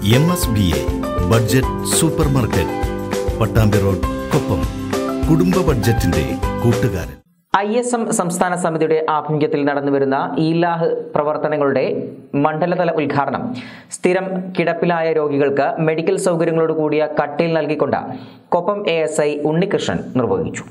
M S B A budget supermarket Pattambi road Koppam കുടുംബ ബഡ്ജറ്റിന്റെ കൂട്ടുകാരൻ ഐ എസ് എം സംസ്ഥാന സമിതിയുടെ ആഭിമുഖ്യത്തിൽ നടന്നുവരുന്ന ഈലാഹ് പ്രവർത്തനങ്ങളുടെ മണ്ഡലതല ഉദ്ഘാടനം സ്ഥിരം കിടപ്പിലായ രോഗികൾക്ക് മെഡിക്കൽ സൗകര്യങ്ങളോട് കൂടിയ കട്ടിൽ നൽകിക്കൊണ്ട് Koppam A S I Unnikrishnan നിർവഹിച്ചു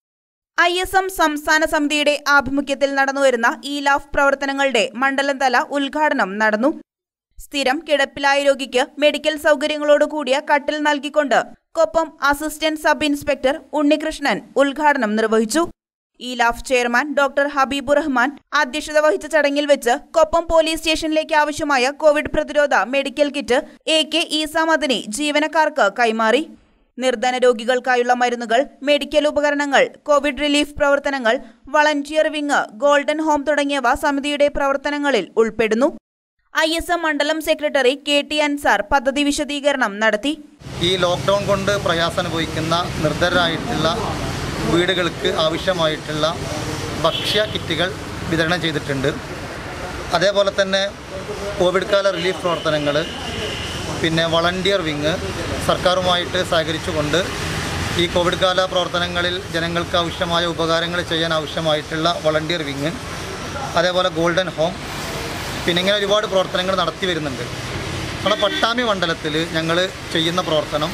ഐ എസ് എം സംസ്ഥാന സമിതിയുടെ ആഭിമുഖ്യത്തിൽ നടന്നുവരുന്ന ഈലാഫ് പ്രവർത്തനങ്ങളുടെ മണ്ഡലം തല ഉദ്ഘാടനം നടന്നു സ്ഥിരം കിടപ്പിലായ രോഗിക്ക് മെഡിക്കൽ സൗകര്യങ്ങളോട് കൂടിയ കട്ടിൽ നൽകിക്കൊണ്ട് Koppam assistant sub inspector Unnikrishnan ഉദ്ഘാടനം നിർവഹിച്ചു ഈലാഫ് ചെയർമാൻ ഡോക്ടർ ഹബീബുർ റഹ്മാൻ അധ്യക്ഷത വഹിച്ച ചടങ്ങിൽ വെച്ച് കൊപ്പം പോലീസ് സ്റ്റേഷനിലേക്ക് ആവശ്യമായ കോവിഡ് പ്രതിരോധ medical kit A K Easa Madani ജീവനക്കാർക്ക് കൈമാറി നിർധന രോഗികൾക്കായുള്ള മരുന്നുകൾ മെഡിക്കൽ ഉപകരണങ്ങൾ കോവിഡ് റിലീഫ് പ്രവർത്തനങ്ങൾ വളണ്ടിയർ വിങ് ഗോൾഡൻ ഹോം തുടങ്ങിയവ സമിതിയുടെ പ്രവർത്തനങ്ങളിൽ ഉൾപ്പെടുന്നു ഐ എസ് എം മണ്ഡലം സെക്രട്ടറി കെ ടി അൻസാർ പദ്ധതി വിശദീകരണം നടത്തി ഈ ലോക്ക്ഡൗൺ കൊണ്ട് പ്രയാസം അനുഭവിക്കുന്ന നിർദ്ധരായിട്ടുള്ള വീടുകൾക്ക് ആവശ്യമായിട്ടുള്ള ഭക്ഷ്യ കിറ്റുകൾ വിതരണം ചെയ്തിട്ടുണ്ട് അതേപോലെ തന്നെ കോവിഡ് കാല റിലീഫ് പ്രവർത്തനങ്ങൾ പിന്നെ വളണ്ടിയർ വിങ് സർക്കാരുമായിട്ട് സഹകരിച്ചുകൊണ്ട് ഈ കോവിഡ് കാല പ്രവർത്തനങ്ങളിൽ ജനങ്ങൾക്ക് ആവശ്യമായ ഉപകാരങ്ങൾ ചെയ്യാൻ ആവശ്യമായിട്ടുള്ള വളണ്ടിയർ വിങ് അതേപോലെ ഗോൾഡൻ ഹോം പിന്നെ ഇങ്ങനെ ഒരുപാട് പ്രവർത്തനങ്ങൾ നടത്തി വരുന്നുണ്ട് നമ്മുടെ പട്ടാമ്പി മണ്ഡലത്തിൽ ഞങ്ങൾ ചെയ്യുന്ന പ്രവർത്തനം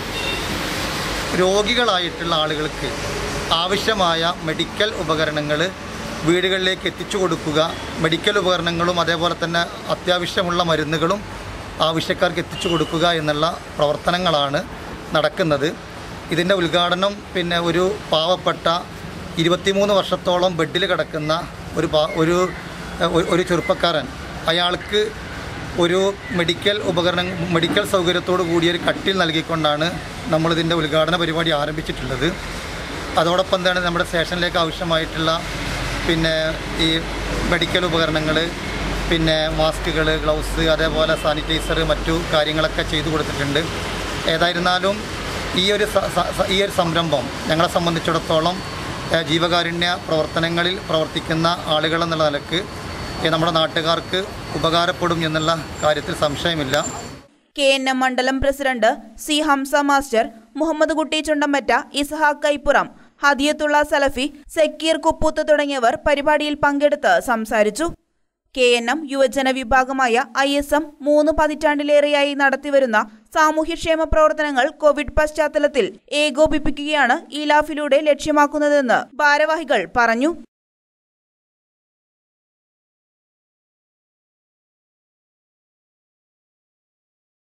രോഗികളായിട്ടുള്ള ആളുകൾക്ക് ആവശ്യമായ മെഡിക്കൽ ഉപകരണങ്ങൾ വീടുകളിലേക്ക് എത്തിച്ചു കൊടുക്കുക മെഡിക്കൽ ഉപകരണങ്ങളും അതേപോലെ തന്നെ അത്യാവശ്യമുള്ള മരുന്നുകളും ആവശ്യക്കാർക്ക് എത്തിച്ചു കൊടുക്കുക എന്നുള്ള പ്രവർത്തനങ്ങളാണ് നടക്കുന്നത് ഇതിൻ്റെ ഉദ്ഘാടനം പിന്നെ ഒരു പാവപ്പെട്ട ഇരുപത്തിമൂന്ന് വർഷത്തോളം ബെഡിൽ കിടക്കുന്ന ഒരു പാ ഒരു ഒരു- ഒരു ചെറുപ്പക്കാരൻ അയാൾക്ക് ഒരു മെഡിക്കൽ ഉപകരണം മെഡിക്കൽ സൗകര്യത്തോടു കൂടിയ ഒരു കട്ടിൽ നൽകിക്കൊണ്ടാണ് നമ്മളിതിൻ്റെ ഉദ്ഘാടന പരിപാടി ആരംഭിച്ചിട്ടുള്ളത് അതോടൊപ്പം തന്നെ നമ്മുടെ സ്റ്റേഷനിലേക്ക് ആവശ്യമായിട്ടുള്ള പിന്നെ ഈ മെഡിക്കൽ ഉപകരണങ്ങൾ പിന്നെ മാസ്കുകൾ ഗ്ലൗസ് അതേപോലെ സാനിറ്റൈസർ മറ്റു കാര്യങ്ങളൊക്കെ ചെയ്തു കൊടുത്തിട്ടുണ്ട് ഏതായിരുന്നാലും ഈ ഒരു സ- സ- സ- ഈ ഒരു സംരംഭം ഞങ്ങളെ സംബന്ധിച്ചിടത്തോളം ഏഹ്, ജീവകാരുണ്യ പ്രവർത്തനങ്ങളിൽ പ്രവർത്തിക്കുന്ന ആളുകൾ എന്നുള്ള നിലക്ക് ഈ നമ്മുടെ നാട്ടുകാർക്ക് ഉപകാരപ്പെടും എന്നുള്ള കാര്യത്തിൽ സംശയമില്ല കെ എൻ എം മണ്ഡലം president C Hamsa master Muhammad Kutty Chundampatta Ishaq Kaippuram ഹദിയത്തുള്ള സലഫി സക്കീർ കുപ്പൂത്ത് തുടങ്ങിയവർ പരിപാടിയിൽ പങ്കെടുത്ത് സംസാരിച്ചു കെ എൻ എം യുവജന വിഭാഗമായ ഐ എസ് എം മൂന്ന് പതിറ്റാണ്ടിലേറെയായി നടത്തിവരുന്ന സാമൂഹ്യക്ഷേമ പ്രവർത്തനങ്ങൾ കോവിഡ് പശ്ചാത്തലത്തിൽ ഏകോപിപ്പിക്കുകയാണ് ഈലാഫിലൂടെ ലക്ഷ്യമാക്കുന്നതെന്ന് ഭാരവാഹികൾ പറഞ്ഞു